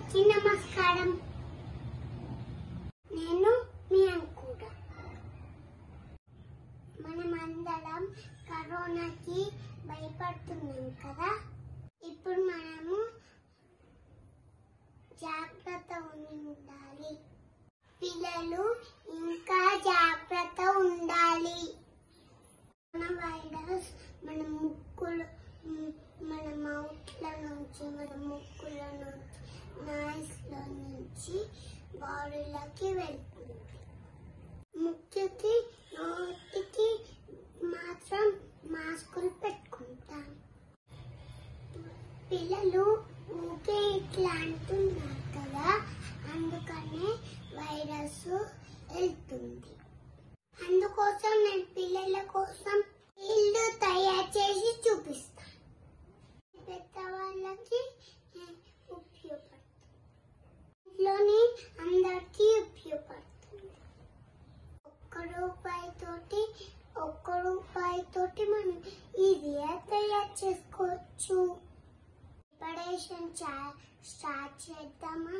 అందరికీ నమస్కారం నేను మీ అంకుడ మనమందరం కరోనాకి భయపడుతున్నాం కదా ఇప్పుడు మనము జాగ్రత్త ఉండాలి పిల్లలు ఇంకా జాగ్రత్త ఉండాలి మన వైరస్ మన ముక్కులు మ్, మన మౌత్ల నుంచి మన ముక్కుల నుంచి నాయిస్ల నుంచి బాడీలోకి వెళ్తుంది ముక్కుకి నోటికి మాత్రం మాస్కులు పెట్టుకుంటాం పిల్లలు ఊకే ఇట్లా అంటున్నారు కదా అందుకనే వైరస్ వెళ్తుంది అందుకోసం నేను పిల్లల కోసం ఇల్లు తయారు చేసి చూపిస్తాను పెద్దవాళ్ళకి ఏ, ఉపయోగపడుతుంది ఇంట్లోని అందరికీ ఉపయోగపడుతుంది ఒక్క రూపాయి తోటి ఒక్క రూపాయి తోటి మనం ఈజీగా తయారు చేసుకోవచ్చు ప్రిపరేషన్ స్టార్ట్ చేద్దామా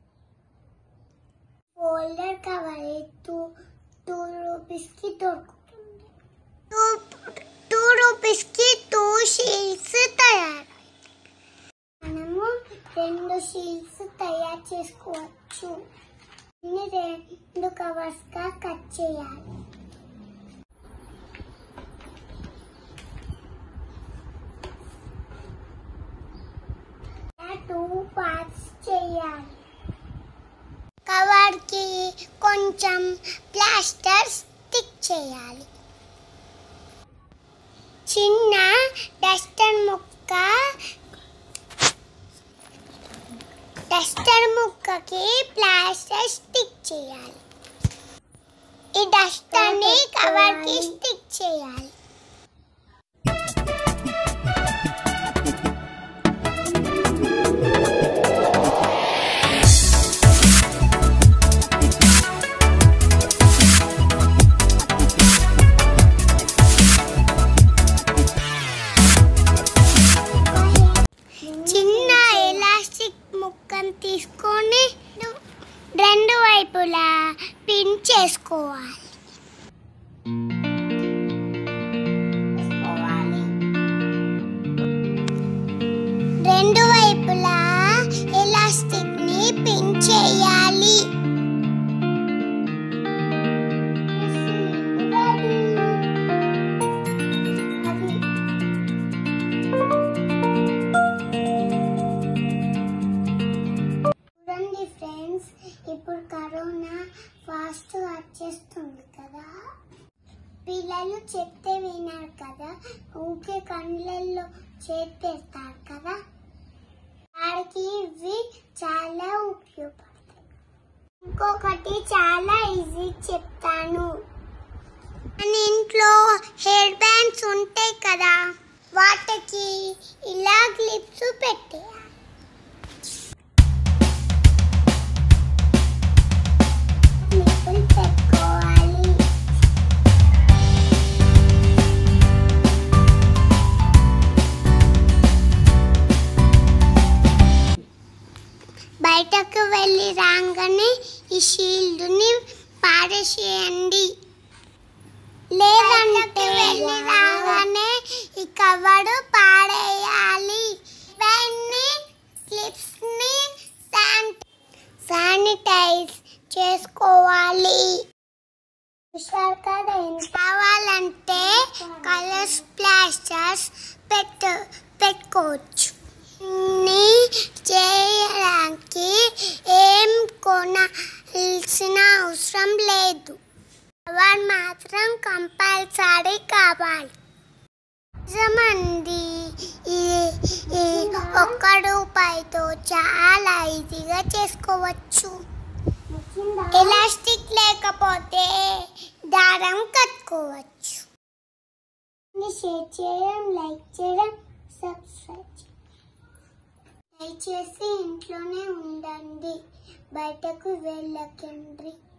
ఫోల్డర్ కవర్ టూ టూ రూపీస్కి దొరుకుతుంది టూ టూ రూపీస్కి టూ షీల్స్ తయారు మనము రెండు షీల్స్ తయారు చేసుకోవచ్చు ఇన్ని రెండు కవర్స్గా కట్ చేయాలి టూ పార్ట్స్ చేయాలి కవర్ కి కొంచెం ప్లాస్టర్ స్టిక్ చేయాలి చిన్న డస్టర్ ముక్క డస్టర్ ముక్కకి ప్లాస్టర్ స్టిక్ చేయాలి ఈ డస్టర్ ని కవర్ కి స్టిక్ చేయాలి చిన్న ఎలాస్టిక్ ముక్కను తీసుకొని రెండు వైపులా పిన్ చేసుకోవాలి రెండు వైపులా ఎలాస్టిక్ ని పిన్ చేయాలి చూడండి ఫ్రెండ్స్ ఇప్పుడు కరోనా ఫాస్ట్ వచ్చేస్తుంది కదా పిల్లలు చెప్తే వినారు కదా ఊకే కళ్ళల్లో చేస్తారు కదా వాడికి ఇవి చాలా ఉపయోగపడతాయి ఇంకొకటి చాలా ఈజీ చెప్తాను మన ఇంట్లో హెయిర్ బ్యాండ్స్ ఉంటాయి కదా వాటికి ఇలా క్లిప్స్ పెట్టేయాలి క్లిప్పులు పెట్టుకోవాలి బయటకు వెళ్ళి రాగానే ఈ షీల్డ్ని పారేసేయండి లేదంటే వెళ్ళి రాగానే ఈ కవర్ పాడేయాలి ఇవన్నీ క్లిప్స్ని శానిటైజ్ చేసుకోవాలి చూశారు కదా ఎంత కావాలంటే కలర్స్ ప్లాస్టర్స్ పెట్టు పెట్టుకోవచ్చు ఇన్ని చేయడానికి ఏం కొనాల్సిన అవసరం లేదు కవర్ మాత్రం కంపల్సరీ కావాలి నిజమండి ఈ- ఈ ఒక్క రూపాయితో చాలా ఈజీగా చేసుకోవచ్చు ఎలాస్టిక్ లేకపోతే దారం కట్టుకోవచ్చు షేర్ చేయడం లైక్ చేయడం సబ్స్క్రైబ్ చేయడం దయచేసి ఇంట్లోనే ఉండండి బయటకు వెళ్ళకండి